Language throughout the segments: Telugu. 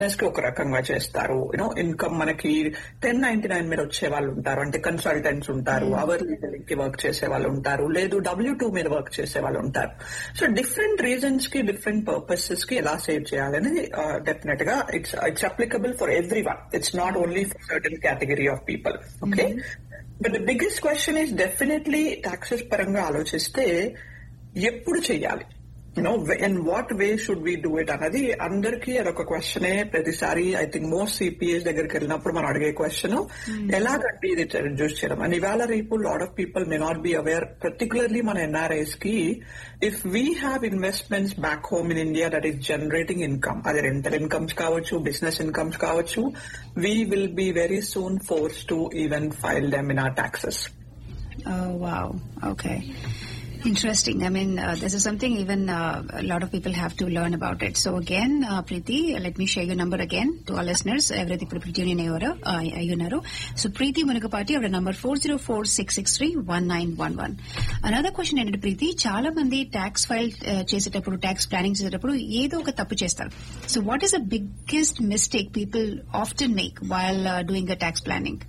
బిజినెస్ కి ఒక రకంగా చేస్తారు యూనో ఇన్కమ్ మనకి టెన్ నైన్టీ నైన్ మీద వచ్చే వాళ్ళు ఉంటారు అంటే కన్సల్టెంట్స్ ఉంటారు అవర్లీ కి వర్క్ చేసే వాళ్ళు ఉంటారు లేదు డబ్ల్యూ టూ మీద వర్క్ చేసే వాళ్ళు ఉంటారు సో డిఫరెంట్ రీజన్స్ కి డిఫరెంట్ పర్పసెస్ కి ఎలా సేవ్ చేయాలనేది డెఫినెట్ గా it's it's applicable for everyone it's not only for certain category of people okay but the biggest question is definitely taxes పరంగా ఆలోచిస్తే ఎప్పుడు చేయాలి you know in what way should we do it అన్నది అందరికీ అదొక క్వశ్చనే ప్రతిసారి ఐ థింక్ మోస్ట్ సిపిఎస్ దగ్గరికి వెళ్ళినప్పుడు మనం అడిగే క్వశ్చన్ ఎలాగంటే ఇది రెడ్యూస్ చేయడం అండ్ ఇవాళ రేపు lot of people may not be aware particularly మన ఎన్ఆర్ఐస్ కి if we have investments back home in India that is generating income అది రెంటల్ ఇన్కమ్స్ కావచ్చు బిజినెస్ ఇన్కమ్స్ కావచ్చు we will be very soon force to even file them in our taxes Oh, wow. Okay. Interesting. I mean, uh, this is something even uh, a lot of people have to learn about it. So again, uh, Preeti, let me share your number again to our listeners. Everything ఇప్పుడు ప్రీతి అనేవారు అయ్యున్నారు సో ప్రీతి మునగపాటి ఆవిడ number four zero four six six three one nine one one another question ఏంటంటే ప్రీతి చాలా మంది ట్యాక్స్ ఫైల్ చేసేటప్పుడు ట్యాక్స్ ప్లానింగ్ చేసేటప్పుడు ఏదో ఒక తప్పు చేస్తారు so what is the biggest mistake people often make while doing a tax planning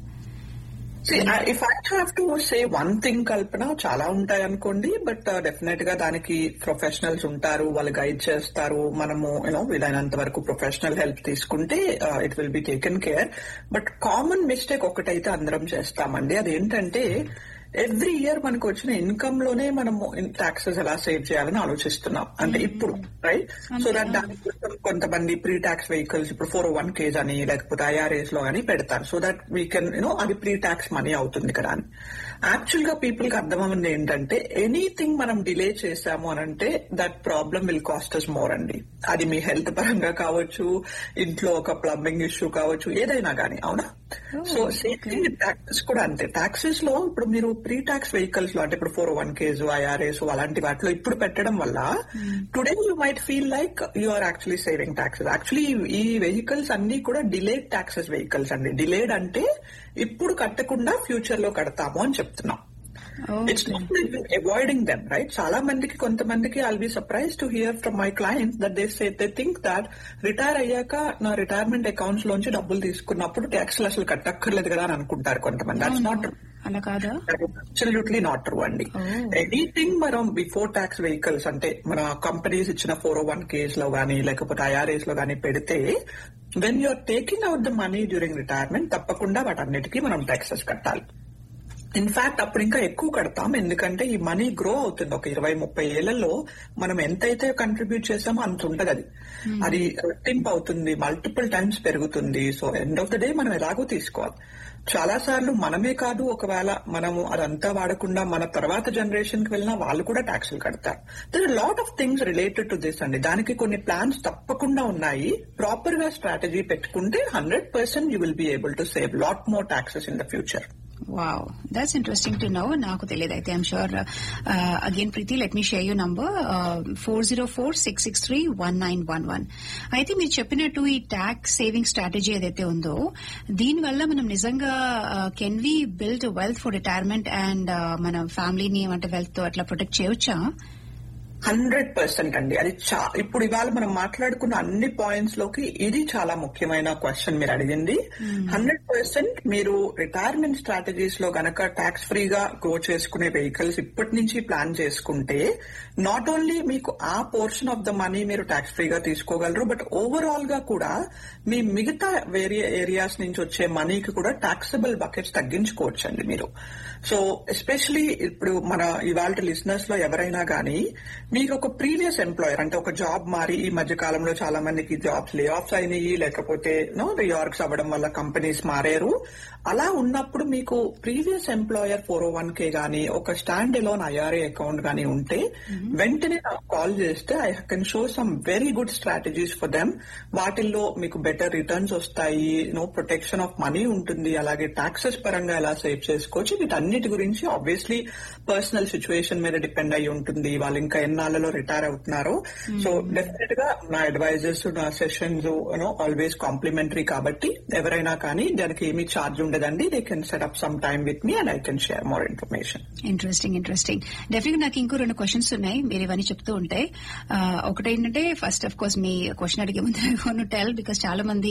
if I have to say one thing Kalpana చాలా ఉంటాయి అనుకోండి బట్ డెఫినెట్ గా దానికి ప్రొఫెషనల్స్ ఉంటారు వాళ్ళు గైడ్ చేస్తారు మనము యూనో వీలైనంత వరకు ప్రొఫెషనల్ హెల్ప్ తీసుకుంటే it will be taken care but common mistake ఒకటైతే అందరం చేస్తామండి అదేంటంటే ఎవ్రీ ఇయర్ మనకు వచ్చిన ఇన్కమ్ లోనే మనము టాక్సెస్ ఎలా సేవ్ చేయాలని ఆలోచిస్తున్నాం అంటే ఇప్పుడు రైట్ సో దట్ దానికోసం కొంతమంది ప్రీ టాక్స్ వెహికల్స్ ఇప్పుడు ఫోర్ వన్ కేజ్ అని లేకపోతే ఐఆర్ఏస్ లో అని పెడతారు so that we can you know అది ప్రీ టాక్స్ మనీ అవుతుంది కదా అని యాక్చువల్ గా పీపుల్ కి అర్థమవుతుంది ఏంటంటే ఎనీథింగ్ మనం డిలే చేశాము అని అంటే that problem will cost us more అండి అది మీ హెల్త్ పరంగా కావచ్చు ఇంట్లో ఒక ప్లంబింగ్ ఇష్యూ కావచ్చు ఏదైనా కానీ అవునా సో సేమ్ టాక్సెస్ కూడా అంతే టాక్సెస్ లో ఇప్పుడు మీరు ప్రీ టాక్స్ వెహికల్స్ లో అంటే ఇప్పుడు ఫోర్ వన్ కేజ్ ఐఆర్ఏస్ అలాంటి వాటిలో ఇప్పుడు పెట్టడం వల్ల today you might feel like you are actually saving taxes actually ఈ వెహికల్స్ అన్ని కూడా డిలేడ్ టాక్సెస్ వెహికల్స్ అండి డిలేడ్ అంటే ఇప్పుడు కట్టకుండా ఫ్యూచర్ లో కడతాము అని చెప్తున్నాం it's not avoiding them right చాలా మందికి కొంతమందికి I'll be surprise to hear from my clients that they say they think that retire అయ్యాక నా రిటైర్మెంట్ అకౌంట్స్ లోంచి డబ్బులు తీసుకున్నప్పుడు ట్యాక్స్ అసలు కట్టక్కర్లేదు కదా అని అనుకుంటారు కొంతమంది దట్స్ నాట్ అలా కాదా అబ్సల్యూట్లీ నాట్ ట్రూ అండి ఎనీథింగ్ మనం బిఫోర్ ట్యాక్స్ వెహికల్స్ అంటే మన కంపెనీస్ ఇచ్చిన ఫోర్ ఓ వన్ కేస్ లో గానీ లేకపోతే ఐఆర్ఏస్ లో గానీ పెడితే when you're taking out the money during retirement తప్పకుండా వాటన్నిటికీ మనం ట్యాక్సెస్ కట్టాలి ఇన్ఫాక్ట్ అప్పుడు ఇంకా ఎక్కువ కడతాం ఎందుకంటే ఈ మనీ గ్రో అవుతుంది ఒక ఇరవై ముప్పై ఏళ్లలో మనం ఎంతైతే కంట్రిబ్యూట్ చేసామో అంత ఉంటది అది అది రెట్టింపు అవుతుంది మల్టిపుల్ టైమ్స్ పెరుగుతుంది so end of the day మనం ఎలాగో తీసుకోవాలి చాలా సార్లు మనమే కాదు ఒకవేళ మనము అదంతా వాడకుండా మన తర్వాత జనరేషన్ కి వెళ్ళినా వాళ్ళు కూడా ట్యాక్సులు కడతారు there lot of things related to this అండి దానికి కొన్ని ప్లాన్స్ తప్పకుండా ఉన్నాయి ప్రాపర్ గా స్ట్రాటజీ పెట్టుకుంటే hundred percent you will be able to save lot more taxes in the future wow that's interesting to know నాకు తెలియదు అయితే I'm sure again Preethi let me share you number four zero four six six three one nine one one అయితే మీరు చెప్పినట్టు ఈ ట్యాక్స్ సేవింగ్ స్ట్రాటజీ ఏదైతే ఉందో దీనివల్ల మనం నిజంగా can we build wealth for retirement and మన ఫ్యామిలీని అంటే వెల్త్ తో అట్లా ప్రొటెక్ట్ చేయొచ్చా హండ్రెడ్ పర్సెంట్ అండి అది చా ఇప్పుడు ఇవాళ మనం మాట్లాడుకున్న అన్ని పాయింట్స్ లోకి ఇది చాలా ముఖ్యమైన క్వశ్చన్ మీరు అడిగింది హండ్రెడ్ పర్సెంట్ మీరు రిటైర్మెంట్ స్ట్రాటజీస్ లో గనక ట్యాక్స్ ఫ్రీగా గ్రో చేసుకునే వెహికల్స్ ఇప్పటి నుంచి ప్లాన్ చేసుకుంటే నాట్ ఓన్లీ మీకు ఆ పోర్షన్ ఆఫ్ ద మనీ మీరు ట్యాక్స్ ఫ్రీగా తీసుకోగలరు బట్ ఓవరాల్ గా కూడా మీ మిగతా వేరే ఏరియాస్ నుంచి వచ్చే మనీకి కూడా టాక్సబుల్ బకెట్స్ తగ్గించుకోవచ్చు అండి మీరు సో ఎస్పెషలీ ఇప్పుడు మన ఇవాళ లిసినర్స్ లో ఎవరైనా గానీ మీకు ఒక ప్రీవియస్ ఎంప్లాయర్ అంటే ఒక జాబ్ మారి ఈ మధ్య కాలంలో చాలా మందికి జాబ్స్ లే ఆఫ్స్ అయినాయి లేకపోతే నో రియార్క్స్ అవ్వడం వల్ల కంపెనీస్ మారారు అలా ఉన్నప్పుడు మీకు previous employer four O one K గానీ ఒక స్టాండ్ ఎలోన్ ఐఆర్ఏ అకౌంట్ గానీ ఉంటే వెంటనే నాకు కాల్ చేస్తే I can show some very good strategies for them వాటిల్లో మీకు బెటర్ రిటర్న్స్ వస్తాయి నో ప్రొటెక్షన్ ఆఫ్ మనీ ఉంటుంది అలాగే టాక్సెస్ పరంగా ఎలా సేవ్ చేసుకోవచ్చు వీటన్నిటి గురించి ఆబ్వియస్లీ పర్సనల్ సిచ్యువేషన్ మీద డిపెండ్ అయి ఉంటుంది వాళ్ళు ఇంకా ఎన్నాళ్ళు కొన్నాళ్ళలో రిటైర్ అవుతున్నారు సో డెఫినెట్ గా నా అడ్వైజర్స్ నా సెషన్స్ యూనో ఆల్వేస్ కాంప్లిమెంటరీ కాబట్టి ఎవరైనా కానీ దానికి ఏమీ ఛార్జ్ ఉండదండి they can set up some time with me and I can share more information interesting interesting definite నాకు ఇంకో రెండు క్వశ్చన్స్ ఉన్నాయి మీరు ఇవన్నీ చెప్తూ ఉంటే ఒకటేంటంటే ఫస్ట్ ఆఫ్ కోర్స్ మీ క్వశ్చన్ అడిగే ముందు టెల్ బికాస్ చాలా మంది